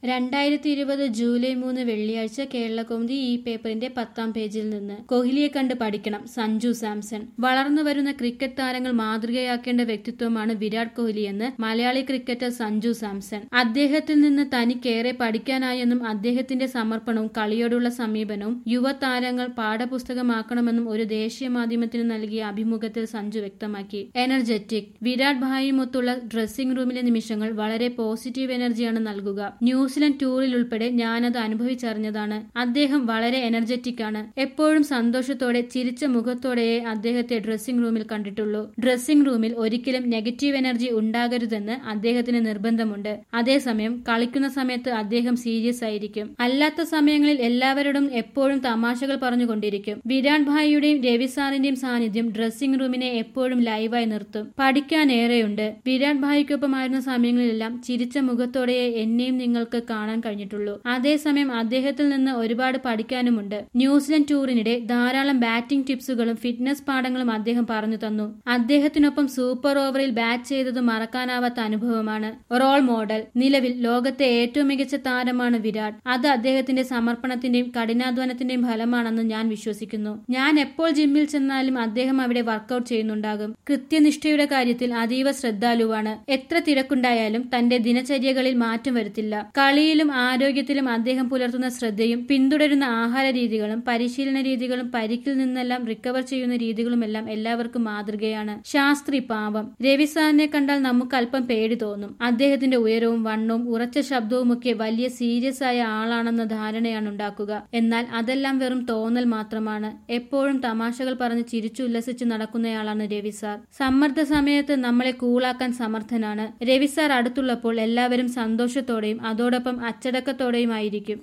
രണ്ടായിരത്തി ഇരുപത് ജൂലൈ മൂന്ന് വെള്ളിയാഴ്ച കേരളകൗമുദി ഈ പേപ്പറിന്റെ പത്താം പേജിൽ നിന്ന് കോഹ്ലിയെ കണ്ട് പഠിക്കണം സഞ്ജു സാംസൺ വളർന്നു വരുന്ന ക്രിക്കറ്റ് താരങ്ങൾ മാതൃകയാക്കേണ്ട വ്യക്തിത്വമാണ് വിരാട് കോഹ്ലിയെന്ന് മലയാളി ക്രിക്കറ്റർ സഞ്ജു സാംസൺ അദ്ദേഹത്തിൽ നിന്ന് തനിക്കേറെ പഠിക്കാനായെന്നും അദ്ദേഹത്തിന്റെ സമർപ്പണവും കളിയോടുള്ള സമീപനവും യുവതാരങ്ങൾ പാഠപുസ്തകമാക്കണമെന്നും ഒരു ദേശീയ മാധ്യമത്തിന് നൽകിയ അഭിമുഖത്തിൽ സഞ്ജു വ്യക്തമാക്കി എനർജറ്റിക് വിരാട് ഭായിയുമൊത്തുള്ള ഡ്രസ്സിംഗ് റൂമിലെ നിമിഷങ്ങൾ വളരെ പോസിറ്റീവ് എനർജിയാണ് നൽകുക ന്യൂസിലൻഡ് ടൂറിൽ ഉൾപ്പെടെ ഞാനത് അനുഭവിച്ചറിഞ്ഞതാണ് അദ്ദേഹം വളരെ എനർജറ്റിക് ആണ് എപ്പോഴും സന്തോഷത്തോടെ ചിരിച്ച മുഖത്തോടെയേ അദ്ദേഹത്തെ ഡ്രസ്സിംഗ് റൂമിൽ കണ്ടിട്ടുള്ളൂ ഡ്രസ്സിംഗ് റൂമിൽ ഒരിക്കലും നെഗറ്റീവ് എനർജി ഉണ്ടാകരുതെന്ന് അദ്ദേഹത്തിന് നിർബന്ധമുണ്ട് അതേസമയം കളിക്കുന്ന സമയത്ത് അദ്ദേഹം സീരിയസ് ആയിരിക്കും അല്ലാത്ത സമയങ്ങളിൽ എല്ലാവരോടും എപ്പോഴും തമാശകൾ പറഞ്ഞുകൊണ്ടിരിക്കും വിരാട് ഭായിയുടെയും രവി സാറിന്റെയും സാന്നിധ്യം ഡ്രസ്സിംഗ് റൂമിനെ എപ്പോഴും ലൈവായി നിർത്തും പഠിക്കാനേറെയുണ്ട് വിരാട് ഭായിക്കൊപ്പമായിരുന്ന സമയങ്ങളിലെല്ലാം ചിരിച്ച മുഖത്തോടെയേ എന്നെയും നിങ്ങൾക്ക് കാണാൻ കഴിഞ്ഞിട്ടുള്ളൂ അതേസമയം അദ്ദേഹത്തിൽ നിന്ന് ഒരുപാട് പഠിക്കാനുമുണ്ട് ന്യൂസിലൻഡ് ടൂറിനിടെ ധാരാളം ബാറ്റിംഗ് ടിപ്സുകളും ഫിറ്റ്നസ് പാഠങ്ങളും അദ്ദേഹം പറഞ്ഞു തന്നു അദ്ദേഹത്തിനൊപ്പം സൂപ്പർ ഓവറിൽ ബാറ്റ് ചെയ്തത് മറക്കാനാവാത്ത അനുഭവമാണ് റോൾ മോഡൽ നിലവിൽ ലോകത്തെ ഏറ്റവും മികച്ച താരമാണ് വിരാട് അത് അദ്ദേഹത്തിന്റെ സമർപ്പണത്തിന്റെയും കഠിനാധ്വാനത്തിന്റെയും ഫലമാണെന്ന് ഞാൻ വിശ്വസിക്കുന്നു ഞാൻ എപ്പോൾ ജിമ്മിൽ ചെന്നാലും അദ്ദേഹം അവിടെ വർക്കൗട്ട് ചെയ്യുന്നുണ്ടാകും കൃത്യനിഷ്ഠയുടെ കാര്യത്തിൽ അതീവ ശ്രദ്ധാലുവാണ് എത്ര തിരക്കുണ്ടായാലും തന്റെ ദിനചര്യകളിൽ മാറ്റം വരുത്തില്ല കളിയിലും ആരോഗ്യത്തിലും അദ്ദേഹം പുലർത്തുന്ന ശ്രദ്ധയും പിന്തുടരുന്ന ആഹാര രീതികളും പരിശീലന രീതികളും പരിക്കിൽ നിന്നെല്ലാം റിക്കവർ ചെയ്യുന്ന രീതികളുമെല്ലാം എല്ലാവർക്കും മാതൃകയാണ് ശാസ്ത്രി പാവം രവി സാറിനെ കണ്ടാൽ നമുക്ക് അല്പം പേടി തോന്നും അദ്ദേഹത്തിന്റെ ഉയരവും വണ്ണവും ഉറച്ച ശബ്ദവുമൊക്കെ വലിയ സീരിയസ് ആയ ആളാണെന്ന ധാരണയാണ് ഉണ്ടാക്കുക എന്നാൽ അതെല്ലാം വെറും തോന്നൽ മാത്രമാണ് എപ്പോഴും തമാശകൾ പറഞ്ഞ് ചിരിച്ചുല്ലസിച്ച് നടക്കുന്നയാളാണ് രവി സാർ സമ്മർദ്ദ സമയത്ത് നമ്മളെ കൂളാക്കാൻ സമർത്ഥനാണ് രവി സാർ അടുത്തുള്ളപ്പോൾ എല്ലാവരും സന്തോഷത്തോടെയും അതോടൊപ്പം അച്ചടക്കത്തോടെയും ആയിരിക്കും